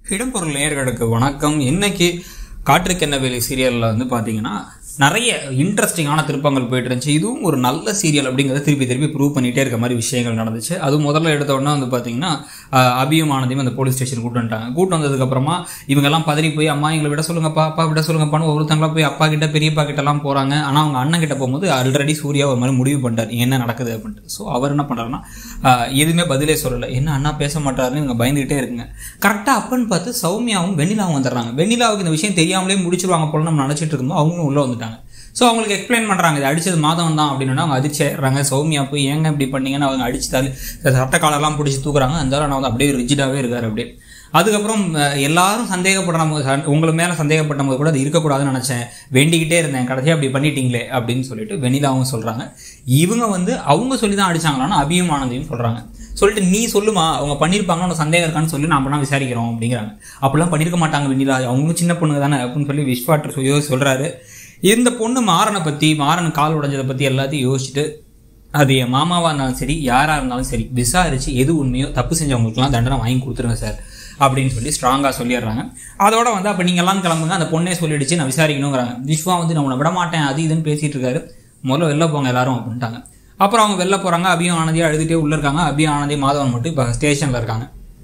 இடம்பொருள் நேயர்களுக்கு வணக்கம் இன்னைக்கு காற்றுக்கென்ன வேலை சீரியலில் வந்து பார்த்தீங்கன்னா நிறைய இன்ட்ரெஸ்டிங்கான திருப்பங்கள் போயிட்டு இருந்துச்சு இதுவும் ஒரு நல்ல சீரியல் அப்படிங்கிறத திருப்பி திருப்பி ப்ரூவ் பண்ணிகிட்டே இருக்க மாதிரி விஷயங்கள் நடந்துச்சு அது முதல்ல எடுத்த உடனே வந்து பார்த்தீங்கன்னா ஆஹ், அபியும் ஆனந்தையும் அந்த போலீஸ் ஸ்டேஷன் கூட்டு வந்துட்டாங்க கூட்டு வந்ததுக்கப்புறமா இவங்கெல்லாம் பதறி போய் அம்மா எங்களை விட சொல்லுங்கப்பா அப்பா விட சொல்லுங்கப்பான்னு ஒருத்தங்களா போய் அப்பா கிட்ட பெரியப்பா கிட்டலாம் போகிறாங்க ஆனால் அவங்க அண்ணன் கிட்ட போகும்போது ஆல்ரெடி சூர்யா ஒரு மாதிரி முடிவு பண்ணிட்டார் என்ன நடக்குது அப்படின்ட்டு ஸோ அவர் என்ன பண்ணுறாருன்னா எதுவுமே பதிலே சொல்லலை என்ன அண்ணா பேச மாட்டாருன்னு இவங்க பயந்துகிட்டே இருக்குங்க கரெக்டாக அப்பன்னு பார்த்து சௌமியாவும் வெண்ணிலாவும் வந்துடுறாங்க வெண்ணிலாவுக்கு இந்த விஷயம் தெரியாமலே முடிச்சிருவாங்க போல நம்ம நினச்சிட்டு இருக்கும்போது அவங்களும் உள்ளே வந்துட்டாங்க ஸோ அவங்களுக்கு எக்ஸ்பிளைன் பண்ணுறாங்க இது அடிச்சது மாதவன் தான் அப்படின்னு அவங்க அதிர்ச்சி ஆயிடுறாங்க சௌமியா போய் ஏங்க இப்படி பண்ணீங்கன்னு அவங்க அடிச்சுட்டாரு சட்ட காலெல்லாம் பிடிச்சி தூக்குறாங்க அந்த நான் வந்து அப்படியே ரிஜிடாகவே இருக்காரு அப்படியே அதுக்கப்புறம் அஹ், எல்லாரும் சந்தேகப்படும் போது ச- உங்களை மேலே சந்தேகப்பட்ட போது கூட அது இருக்கக்கூடாதுன்னு நினச்சேன் வேண்டிக்கிட்டே இருந்தேன் கடைசியாக அப்படி பண்ணிட்டீங்களே அப்படின்னு சொல்லிட்டு வெண்ணிலாவும் சொல்கிறாங்க இவங்க வந்து அவங்க சொல்லி தான் அடிச்சாங்களான்னு அபியும் ஆனந்தையும் சொல்கிறாங்க சொல்லிட்டு நீ சொல்லுமா அவங்க பண்ணியிருப்பாங்கன்னு உனக்கு சந்தேகம் இருக்கான்னு சொல்லி நான் பண்ணா விசாரிக்கிறோம் அப்படிங்கிறாங்க அப்படிலாம் பண்ணியிருக்க மாட்டாங்க வெண்ணிலா அவங்களும் சின்ன பொண்ணுங்க தானே அப்படின்னு சொல்லி விஸ்வாட்டர் சொல்லி சொல்கிறாரு இந்த பொண்ணு மாறனை பற்றி மாறன் கால் உடைஞ்சதை பற்றி எல்லாத்தையும் யோசிச்சுட்டு அது என் மாமாவாக இருந்தாலும் சரி யாராக இருந்தாலும் சரி விசாரித்து எது உண்மையோ தப்பு செஞ்சவங்களுக்குலாம் தண்டனை வாங்கி கொடுத்துருங்க சார் அப்படின்னு சொல்லி ஸ்ட்ராங்காக சொல்லிடுறாங்க அதோட வந்து அப்போ நீங்கள்லாம் கிளம்புங்க அந்த பொண்ணே சொல்லிடுச்சு நான் விசாரிக்கணுங்கிறாங்க விஸ்வா வந்து நான் உன்னை விட மாட்டேன் அது இதுன்னு பேசிகிட்டு இருக்காரு முதல்ல வெளில போங்க எல்லாரும் அப்படின்ட்டாங்க அப்புறம் அவங்க வெளில போகிறாங்க அபியும் ஆனந்தியும் அழுதுகிட்டே உள்ளே இருக்காங்க அபியும் ஆனந்தி மாதவன் மட்டும் இப்போ ஸ்டேஷனில் இருக்காங்க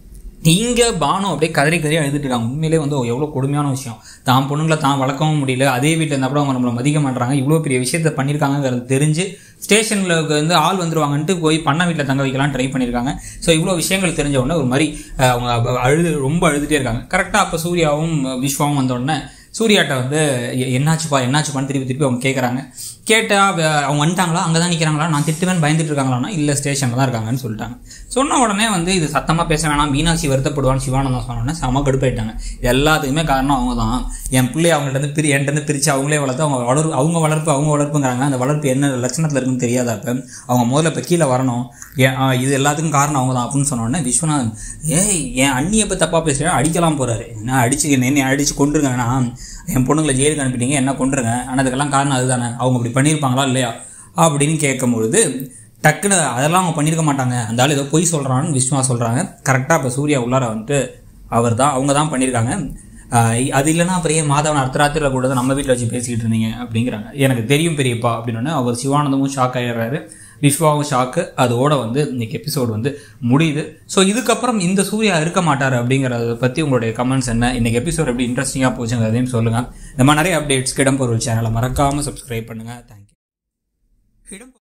இங்க பானு அப்படியே கதறி கதறி அழுதுட்டு இருக்காங்க உண்மையிலே வந்து எவ்வளோ கொடுமையான விஷயம் தான் பொண்ணுங்களை தான் வளர்க்கவும் முடியல அதே வீட்டில் இருந்தால் கூட அவங்க நம்மளை மதிக்க மாட்டாங்க இவ்வளோ பெரிய விஷயத்த பண்ணியிருக்காங்கிறது தெரிஞ்சு ஸ்டேஷனில் வந்து ஆள் வந்துருவாங்கன்ட்டு போய் பண்ண வீட்டில் தங்க வைக்கலாம் ட்ரை பண்ணியிருக்காங்க ஸோ இவ்வளோ விஷயங்கள் தெரிஞ்ச உடனே ஒரு மாதிரி அஹ், அவங்க அ- அழுது ரொம்ப அழுதுகிட்டே இருக்காங்க கரெக்டாக அப்போ சூர்யாவும் விஸ்வாவும் வந்த உடனே சூர்யாட்ட வந்து எ- என்னாச்சுப்பா என்னாச்சுப்பான்னு திருப்பி திருப்பி அவங்க கேட்குறாங்க கேட்டால் அவங்க வந்துட்டாங்களா அங்கே தான் நிற்கிறாங்களா நான் திட்டுவேன் பயந்துட்டு இருக்காங்களான்னா இல்லை ஸ்டேஷனில் தான் இருக்காங்கன்னு சொல்லிட்டாங்க சொன்ன உடனே வந்து இது சத்தமாக பேச வேணாம் மீனாட்சி வருத்தப்படுவான்னு சிவானந்தம் சொன்னோன்னே செம கடுப்பாயிட்டாங்க எல்லாத்துக்குமே காரணம் அவங்க தான் என் பிள்ளை அவங்கள்ட்ட இருந்து பிரி என்கிட்ட இருந்து பிரித்து அவங்களே வளர்த்து அவங்க வளர் அவங்க வளர்ப்பு அவங்க வளர்ப்புங்கிறாங்க அந்த வளர்ப்பு என்ன லட்சணத்தில் இருக்குன்னு தெரியாதாப்ப அவங்க முதல்ல இப்போ கீழே வரணும் ஏன் ஆ, இது எல்லாத்துக்கும் காரணம் அவங்க தான் அப்படின்னு சொன்ன உடனே விஸ்வநாதன் ஏய் என் அண்ணியை இப்போ தப்பாக பேசுகிறேன் அடிக்கலாம் போகிறாரு நான் அடிச்சு என்னை அடிச்சு கொண்டுருங்க வேணாம் என் பொண்ணுங்களை ஜெயிலுக்கு அனுப்பிட்டீங்க என்ன கொண்டுருங்க ஆனால் அதுக்கெல்லாம் காரணம் அதுதானே அவங்க அப்படி பண்ணியிருப்பாங்களா இல்லையா அப்படின்னு கேட்கும்பொழுது டக்குன்னு அதெல்லாம் அவங்க பண்ணியிருக்க மாட்டாங்க அந்த ஆள் ஏதோ பொய் சொல்கிறான்னு விஸ்வா சொல்கிறாங்க கரெக்டாக இப்போ சூர்யா உள்ளார வந்துட்டு அவர் தான் அவங்க தான் பண்ணியிருக்காங்க ஆஹ் அது இல்லைன்னா அப்புறம் ஏன் மாதவன் அர்த்தராத்திரியில் கூட தான் நம்ம வீட்டில் வச்சு பேசிக்கிட்டு இருந்தீங்க அப்படிங்கிறாங்க எனக்கு தெரியும் பெரியப்பா அப்படின்னு அவர் சிவானந்தமும் ஷாக் ஆயிடுறாரு விஸ்வாவும் ஷாக்கு அதோட வந்து இன்னைக்கு எபிசோடு வந்து முடியுது ஸோ இதுக்கப்புறம் இந்த சூர்யா இருக்க மாட்டார் அப்படிங்கிறத பற்றி உங்களுடைய கமெண்ட்ஸ் என்ன இன்னைக்கு எபிசோட் எப்படி இன்ட்ரெஸ்டிங்காக போச்சுங்கிறதையும் சொல்லுங்கள் இந்த மாதிரி நிறைய அப்டேட்ஸ் இடம்பொருள் சேனலை மறக்காமல் சப்ஸ்கிரைப் பண்ணுங்கள் தேங்க்யூ இடம்